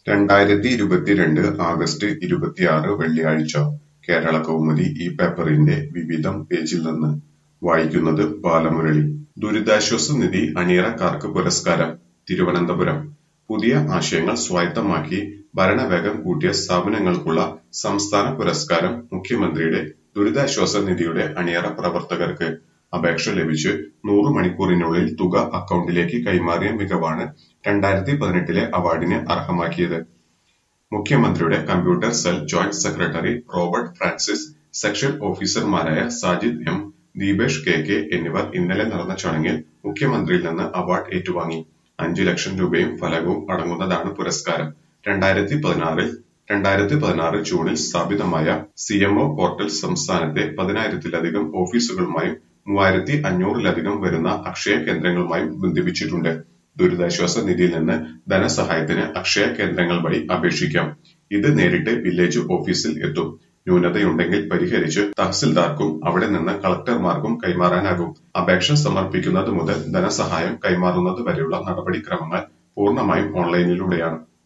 രണ്ടായിരത്തി ഇരുപത്തിരണ്ട് ആഗസ്റ്റ് ഇരുപത്തിയാറ് വെള്ളിയാഴ്ച കേരളകൗമുദി ഈ പേപ്പറിന്റെ വിവിധം പേജിൽ നിന്ന് വായിക്കുന്നത് ബാലമുരളി ദുരിതാശ്വാസ നിധി അണിയറക്കാർക്ക് പുരസ്കാരം തിരുവനന്തപുരം പുതിയ ആശയങ്ങൾ സ്വായത്തമാക്കി ഭരണവേഗം കൂട്ടിയ സ്ഥാപനങ്ങൾക്കുള്ള സംസ്ഥാന പുരസ്കാരം മുഖ്യമന്ത്രിയുടെ ദുരിതാശ്വാസ നിധിയുടെ അണിയറ പ്രവർത്തകർക്ക് അപേക്ഷ ലഭിച്ച് നൂറ് മണിക്കൂറിനുള്ളിൽ തുക അക്കൗണ്ടിലേക്ക് കൈമാറിയ മികവാണ് രണ്ടായിരത്തി പതിനെട്ടിലെ അവാർഡിന് അർഹമാക്കിയത് മുഖ്യമന്ത്രിയുടെ computer cell joint secretary Robert Francis section ഓഫീസർമാരായ Sajid M Deepesh K K എന്നിവർ ഇന്നലെ നടന്ന ചടങ്ങിൽ മുഖ്യമന്ത്രിയിൽ നിന്ന് അവാർഡ് ഏറ്റുവാങ്ങി അഞ്ചു ലക്ഷം രൂപയും ഫലകവും അടങ്ങുന്നതാണ് പുരസ്കാരം രണ്ടായിരത്തി പതിനാറിൽ രണ്ടായിരത്തി പതിനാറ് ജൂണിൽ സ്ഥാപിതമായ സി എം ഒ പോർട്ടൽ സംസ്ഥാനത്തെ പതിനായിരത്തിലധികം ഓഫീസുകളുമായും മൂവായിരത്തി അഞ്ഞൂറിലധികം വരുന്ന അക്ഷയ കേന്ദ്രങ്ങളുമായും ബന്ധിപ്പിച്ചിട്ടുണ്ട് ദുരിതാശ്വാസ നിധിയിൽ നിന്ന് ധനസഹായത്തിന് അക്ഷയ കേന്ദ്രങ്ങൾ വഴി അപേക്ഷിക്കാം ഇത് നേരിട്ട് വില്ലേജ് ഓഫീസിൽ എത്തും ന്യൂനതയുണ്ടെങ്കിൽ പരിഹരിച്ച് തഹസിൽദാർക്കും അവിടെ നിന്ന് കളക്ടർമാർക്കും കൈമാറാനാകും അപേക്ഷ സമർപ്പിക്കുന്നത് മുതൽ ധനസഹായം കൈമാറുന്നത് വരെയുള്ള നടപടിക്രമങ്ങൾ പൂർണ്ണമായും ഓൺലൈനിലൂടെയാണ്